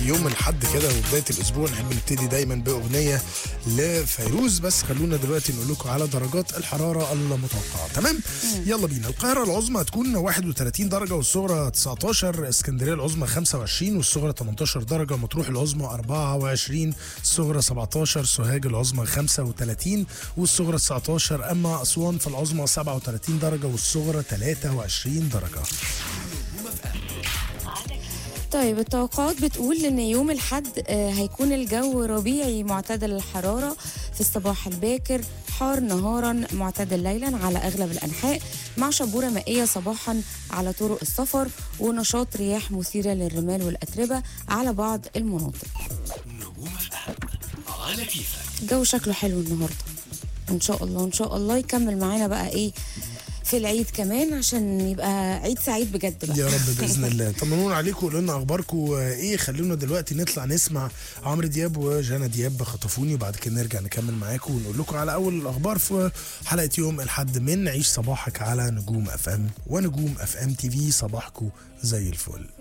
يوم الحد كده وبدايه الاسبوع نحب نبتدي دايما باغنيه لفيروز بس خلونا دلوقتي نقول لكم على درجات الحراره المتوقعه تمام يلا بينا القاهره العظمى هتكون 31 درجه والصغرى 19 اسكندريه العظمى 25 والصغرى 18 درجه مطروح العظمى 24 الصغرى 17 سوهاج العظمى 35 والصغرى 19 اما اسوان فالعظمى 37 درجه والصغرى 23 درجه طيب التوقعات بتقول ان يوم الحد آه، هيكون الجو ربيعي معتدل الحراره في الصباح الباكر حار نهارا معتدل ليلا على اغلب الانحاء مع شبوره مائيه صباحا على طرق السفر ونشاط رياح مثيره للرمال والاتربه على بعض المناطق نجوم اف على كيفك الجو شكله حلو النهارده ان شاء الله ان شاء الله يكمل معانا بقى ايه في العيد كمان عشان يبقى عيد سعيد بجد بقى يا رب باذن الله طمنونا عليكم وقولوا لنا اخباركم ايه خلونا دلوقتي نطلع نسمع عمرو دياب وجانا دياب خطفوني وبعد كده نرجع نكمل معاكم ونقول لكم على اول الاخبار في حلقه يوم الحد من عيش صباحك على نجوم اف ام ونجوم اف ام تي في صباحكم زي الفل